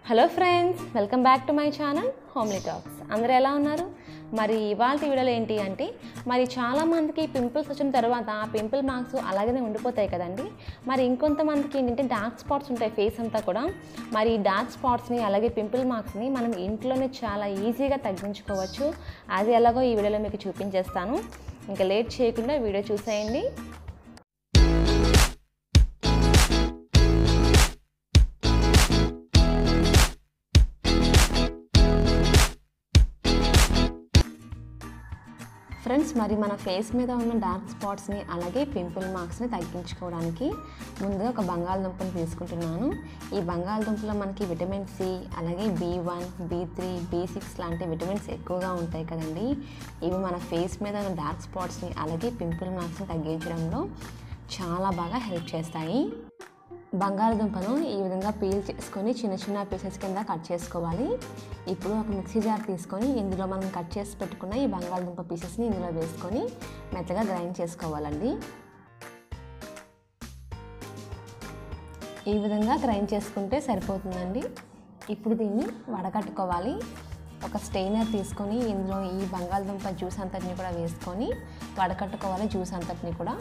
hello friends welcome back to my channel homely talks అందరూ ఎలా ఉన్నారు మరి ఇవాళ వీడియోలో ఏంటి అంటే మరి చాలామందికి పింపుల్స్ వచ్చిన తర్వాత ఆ పింపుల్ మార్క్స్ అలాగనే ఉండిపోతాయి కదండి మరి ఇంకొంతమందికి ఏంటంటే డార్క్ స్పాట్స్ ఉంటాయి ఫేస్ అంతా కూడా మరి ఈ డార్క్ స్పాట్స్ని అలాగే పింపుల్ మార్క్స్ని మనం ఇంట్లోనే చాలా ఈజీగా తగ్గించుకోవచ్చు అది ఎలాగో ఈ వీడియోలో మీకు చూపించేస్తాను ఇంకా లేట్ చేయకుండా వీడియో చూసేయండి ఫ్రెండ్స్ మరి మన ఫేస్ మీద ఉన్న డార్క్ స్పాట్స్ని అలాగే పింపుల్ మార్క్స్ని తగ్గించుకోవడానికి ముందుగా ఒక బంగాళదుంపని తీసుకుంటున్నాను ఈ బంగాళదుంపలో మనకి విటమిన్ సి అలాగే B one B three B six లాంటి విటమిన్స్ ఎక్కువగా ఉంటాయి కదండి ఇవి మన ఫేస్ మీద ఉన్న డార్క్ స్పాట్స్ని అలాగే పింపుల్ మార్క్స్ని తగ్గించడంలో చాలా బాగా హెల్ప్ చేస్తాయి బంగాళదుంపను ఈ విధంగా పీల్ చేసుకొని చిన్న చిన్న పీసెస్ కింద కట్ చేసుకోవాలి ఇప్పుడు ఒక మిక్సీ జార్ తీసుకొని ఇందులో మనం కట్ చేసి పెట్టుకున్న ఈ బంగాళదుంప పీసెస్ని ఇందులో వేసుకొని మెత్తగా గ్రైండ్ చేసుకోవాలండి ఈ విధంగా గ్రైండ్ చేసుకుంటే సరిపోతుందండి ఇప్పుడు దీన్ని వడకట్టుకోవాలి ఒక స్టెయినర్ తీసుకొని ఇందులో ఈ బంగాళదుంప జ్యూస్ అంతటిని కూడా వేసుకొని వడకట్టుకోవాలి జ్యూస్ అంతటిని కూడా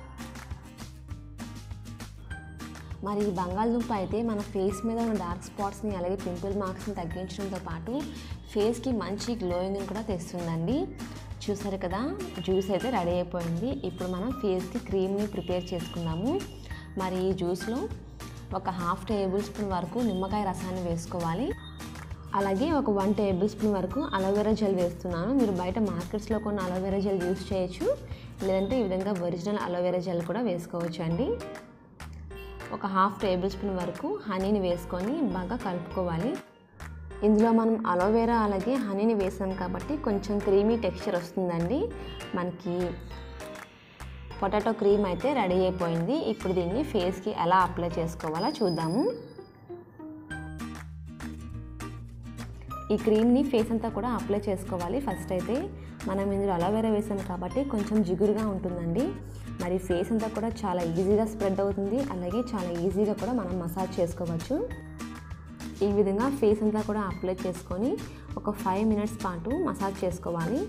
మరి ఈ బంగాళదుంప అయితే మన ఫేస్ మీద ఉన్న డార్క్ స్పాట్స్ని అలాగే పింపుల్ మార్క్స్ని తగ్గించడంతో పాటు ఫేస్కి మంచి గ్లోయింగ్ కూడా తెస్తుందండి చూసారు కదా జ్యూస్ అయితే రెడీ అయిపోయింది ఇప్పుడు మనం ఫేస్కి క్రీమ్ని ప్రిపేర్ చేసుకుందాము మరి ఈ జ్యూస్లో ఒక హాఫ్ టేబుల్ స్పూన్ వరకు నిమ్మకాయ రసాన్ని వేసుకోవాలి అలాగే ఒక వన్ టేబుల్ స్పూన్ వరకు అలోవెరా జెల్ వేస్తున్నాను మీరు బయట మార్కెట్స్లో కొన్ని అలోవెరా జెల్ యూస్ చేయొచ్చు లేదంటే ఈ విధంగా ఒరిజినల్ అలోవెరా జెల్ కూడా వేసుకోవచ్చు అండి ఒక హాఫ్ టేబుల్ స్పూన్ వరకు హనీని వేసుకొని బాగా కలుపుకోవాలి ఇందులో మనం అలోవెరా అలాగే హనీని వేసాం కాబట్టి కొంచెం క్రీమీ టెక్స్చర్ వస్తుందండి మనకి పొటాటో క్రీమ్ అయితే రెడీ అయిపోయింది ఇప్పుడు దీన్ని ఫేస్కి ఎలా అప్లై చేసుకోవాలో చూద్దాము ఈ క్రీమ్ని ఫేస్ అంతా కూడా అప్లై చేసుకోవాలి ఫస్ట్ అయితే మనం ఇందులో అలోవెరా వేసాం కాబట్టి కొంచెం జిగురుగా ఉంటుందండి మరి ఫేస్ అంతా కూడా చాలా ఈజీగా స్ప్రెడ్ అవుతుంది అలాగే చాలా ఈజీగా కూడా మనం మసాజ్ చేసుకోవచ్చు ఈ విధంగా ఫేస్ అంతా కూడా అప్లై చేసుకొని ఒక ఫైవ్ మినిట్స్ పాటు మసాజ్ చేసుకోవాలి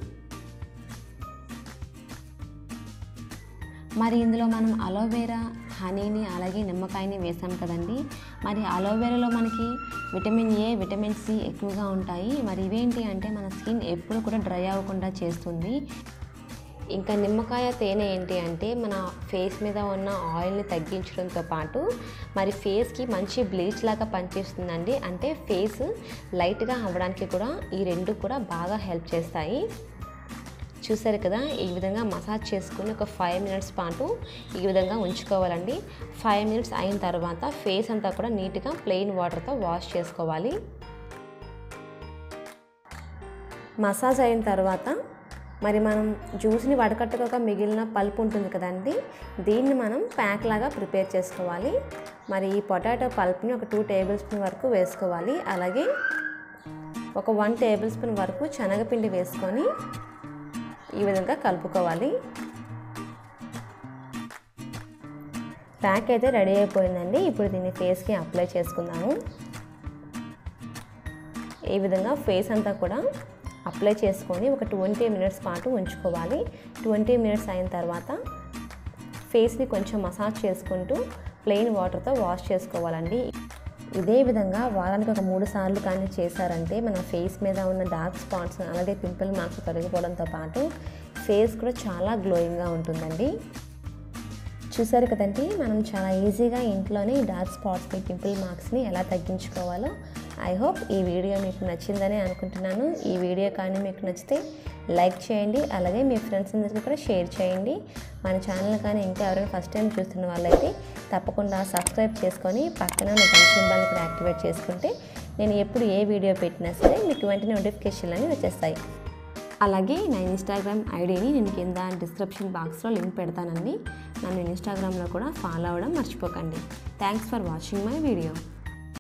మరి ఇందులో మనం అలోవెరా హనీని అలాగే నిమ్మకాయని వేసాం కదండి మరి అలోవెరాలో మనకి విటమిన్ ఏ విటమిన్ సి ఎక్కువగా ఉంటాయి మరి ఇవేంటి అంటే మన స్కిన్ ఎప్పుడు కూడా డ్రై అవ్వకుండా చేస్తుంది ఇంకా నిమ్మకాయ తేనె ఏంటి అంటే మన ఫేస్ మీద ఉన్న ఆయిల్ని తగ్గించడంతో పాటు మరి ఫేస్కి మంచి బ్లీచ్ లాగా పనిచేస్తుందండి అంటే ఫేస్ లైట్గా అవ్వడానికి కూడా ఈ రెండు కూడా బాగా హెల్ప్ చేస్తాయి చూసారు కదా ఈ విధంగా మసాజ్ చేసుకుని ఒక ఫైవ్ మినిట్స్ పాటు ఈ విధంగా ఉంచుకోవాలండి ఫైవ్ మినిట్స్ అయిన తర్వాత ఫేస్ అంతా కూడా నీట్గా ప్లెయిన్ వాటర్తో వాష్ చేసుకోవాలి మసాజ్ అయిన తర్వాత మరి మనం జ్యూస్ని వడకట్టుకోక మిగిలిన పల్ప్ ఉంటుంది కదండి దీన్ని మనం ప్యాక్ లాగా ప్రిపేర్ చేసుకోవాలి మరి ఈ పొటాటో పల్ప్ని ఒక టూ టేబుల్ స్పూన్ వరకు వేసుకోవాలి అలాగే ఒక వన్ టేబుల్ స్పూన్ వరకు శనగపిండి వేసుకొని ఈ విధంగా కలుపుకోవాలి ప్యాక్ అయితే రెడీ అయిపోయిందండి ఇప్పుడు దీన్ని ఫేస్కి అప్లై చేసుకుందాము ఈ విధంగా ఫేస్ అంతా కూడా అప్లై చేసుకొని ఒక ట్వంటీ మినిట్స్ పాటు ఉంచుకోవాలి ట్వంటీ మినిట్స్ అయిన తర్వాత ఫేస్ని కొంచెం మసాజ్ చేసుకుంటూ ప్లెయిన్ వాటర్తో వాష్ చేసుకోవాలండి ఇదే విధంగా వారానికి ఒక మూడు సార్లు కానీ చేశారంటే మన ఫేస్ మీద ఉన్న డార్క్ స్పాట్స్ అలాగే పింపుల్ మార్క్స్ తొలగిపోవడంతో పాటు ఫేస్ కూడా చాలా గ్లోయింగ్గా ఉంటుందండి చూసారు కదండి మనం చాలా ఈజీగా ఇంట్లోనే ఈ డార్క్ స్పాట్స్ని పింపుల్ మార్క్స్ని ఎలా తగ్గించుకోవాలో ఐ హోప్ ఈ వీడియో మీకు నచ్చిందని అనుకుంటున్నాను ఈ వీడియో కానీ మీకు నచ్చితే లైక్ చేయండి అలాగే మీ ఫ్రెండ్స్ అందరికీ కూడా షేర్ చేయండి మన ఛానల్ కానీ ఇంకా ఎవరైనా ఫస్ట్ టైం చూస్తున్న వాళ్ళైతే తప్పకుండా సబ్స్క్రైబ్ చేసుకొని పక్కన ఉన్న గంట సింబల్ని కూడా యాక్టివేట్ చేసుకుంటే నేను ఎప్పుడు ఏ వీడియో పెట్టినా సరే మీకు వెంటనే నోటిఫికేషన్లు అనేవి వచ్చేస్తాయి అలాగే నా ఇన్స్టాగ్రామ్ ఐడిని నేను కింద డిస్క్రిప్షన్ బాక్స్లో లింక్ పెడతానండి నన్ను ఇన్స్టాగ్రామ్లో కూడా ఫాలో అవ్వడం మర్చిపోకండి thanks for watching my video